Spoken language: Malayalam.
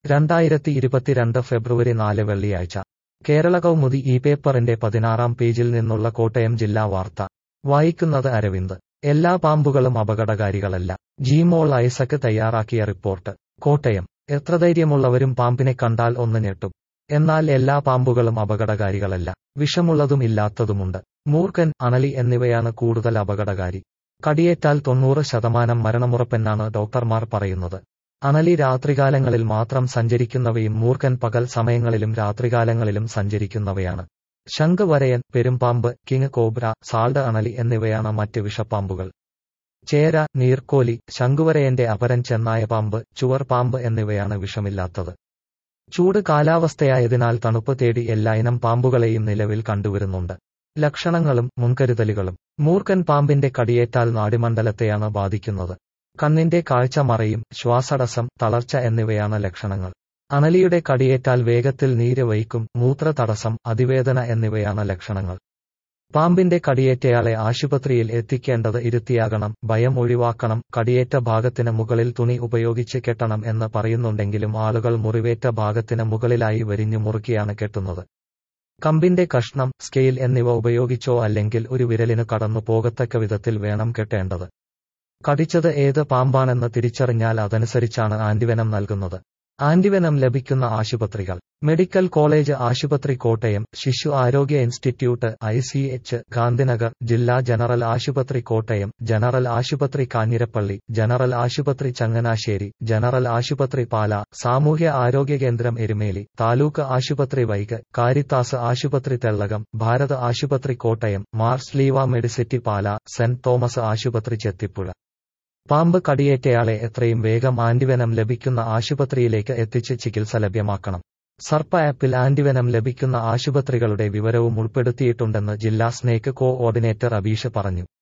രണ്ടായിരത്തി ഇരുപത്തിരണ്ട് ഫെബ്രുവരി നാല് വെള്ളിയാഴ്ച കേരള കൗമുദി ഈ പേപ്പറിന്റെ പതിനാറാം പേജിൽ നിന്നുള്ള കോട്ടയം ജില്ലാ വാർത്ത വായിക്കുന്നത് അരവിന്ദ് എല്ലാ പാമ്പുകളും അപകടകാരികളല്ല ജിമോൾ ഐസക് തയ്യാറാക്കിയ റിപ്പോർട്ട് കോട്ടയം എത്ര ധൈര്യമുള്ളവരും പാമ്പിനെ കണ്ടാൽ ഒന്ന് ഞെട്ടും എന്നാൽ എല്ലാ പാമ്പുകളും അപകടകാരികളല്ല വിഷമുള്ളതും ഇല്ലാത്തതുമുണ്ട് മൂർഖൻ അണലി എന്നിവയാണ് കൂടുതൽ അപകടകാരി കടിയേറ്റാൽ തൊണ്ണൂറ് ശതമാനം മരണമുറപ്പെന്നാണ് ഡോക്ടർമാർ പറയുന്നത് അണലി രാത്രികാലങ്ങളിൽ മാത്രം സഞ്ചരിക്കുന്നവയും മൂർഖൻ പകൽ സമയങ്ങളിലും രാത്രികാലങ്ങളിലും സഞ്ചരിക്കുന്നവയാണ് ശംഖ് വരയൻ പെരുമ്പാമ്പ് കിങ് കോബ്ര സാൾഡ് അണലി എന്നിവയാണ് മറ്റ് വിഷപ്പാമ്പുകൾ ചേര നീർക്കോലി ശംഖുവരയന്റെ അപരൻ ചെന്നായ പാമ്പ് ചുവർ പാമ്പ് എന്നിവയാണ് വിഷമില്ലാത്തത് ചൂട് കാലാവസ്ഥയായതിനാൽ തണുപ്പ് തേടി എല്ലായിനം പാമ്പുകളെയും നിലവിൽ കണ്ടുവരുന്നുണ്ട് ലക്ഷണങ്ങളും മുൻകരുതലുകളും മൂർഖൻ പാമ്പിന്റെ കടിയേറ്റാൽ നാടിമണ്ഡലത്തെയാണ് ബാധിക്കുന്നത് കണ്ണിന്റെ കാഴ്ച മറയും ശ്വാസടസം തളർച്ച എന്നിവയാണ് ലക്ഷണങ്ങൾ അണലിയുടെ കടിയേറ്റാൽ വേഗത്തിൽ നീര് വയ്ക്കും മൂത്ര തടസ്സം അതിവേദന എന്നിവയാണ് ലക്ഷണങ്ങൾ പാമ്പിന്റെ കടിയേറ്റയാളെ ആശുപത്രിയിൽ എത്തിക്കേണ്ടത് ഇരുത്തിയാകണം ഭയം ഒഴിവാക്കണം കടിയേറ്റ ഭാഗത്തിന് മുകളിൽ തുണി ഉപയോഗിച്ച് കെട്ടണം എന്ന് പറയുന്നുണ്ടെങ്കിലും ആളുകൾ മുറിവേറ്റ ഭാഗത്തിന് മുകളിലായി വരിഞ്ഞു മുറുക്കിയാണ് കെട്ടുന്നത് കമ്പിന്റെ കഷ്ണം സ്കെയിൽ എന്നിവ ഉപയോഗിച്ചോ അല്ലെങ്കിൽ ഒരു വിരലിന് കടന്നു പോകത്തക്ക വിധത്തിൽ വേണം കെട്ടേണ്ടത് കടിച്ചത് ഏത് പാമ്പാണെന്ന് തിരിച്ചറിഞ്ഞാൽ അതനുസരിച്ചാണ് ആന്റിവെനം നൽകുന്നത് ആന്റിവെനം ലഭിക്കുന്ന ആശുപത്രികൾ മെഡിക്കൽ കോളേജ് ആശുപത്രി കോട്ടയം ശിശു ആരോഗ്യ institute I C H Gandhinagar ജില്ലാ ജനറൽ ആശുപത്രി കോട്ടയം ജനറൽ ആശുപത്രി കാഞ്ഞിരപ്പള്ളി ജനറൽ ആശുപത്രി ചങ്ങനാശ്ശേരി ജനറൽ ആശുപത്രി പാല സാമൂഹ്യ ആരോഗ്യ കേന്ദ്രം എരുമേലി താലൂക്ക് ആശുപത്രി വൈക് കാരിത്താസ് ആശുപത്രി തെള്ളകം ഭാരത് ആശുപത്രി കോട്ടയം മാർസ് ലീവ മെഡിസിറ്റി പാല സെന്റ് തോമസ് ആശുപത്രി ചെത്തിപ്പുഴ പാമ്പ് കടിയേറ്റയാളെ എത്രയും വേഗം ആന്റിവെനം ലഭിക്കുന്ന ആശുപത്രിയിലേക്ക് എത്തിച്ച് ചികിത്സ ലഭ്യമാക്കണം സർപ്പ ആപ്പിൽ ആന്റിവെനം ലഭിക്കുന്ന ആശുപത്രികളുടെ വിവരവും ഉൾപ്പെടുത്തിയിട്ടുണ്ടെന്ന് ജില്ലാ സ്നേക്ക് കോ ഓർഡിനേറ്റർ അബീഷ് പറഞ്ഞു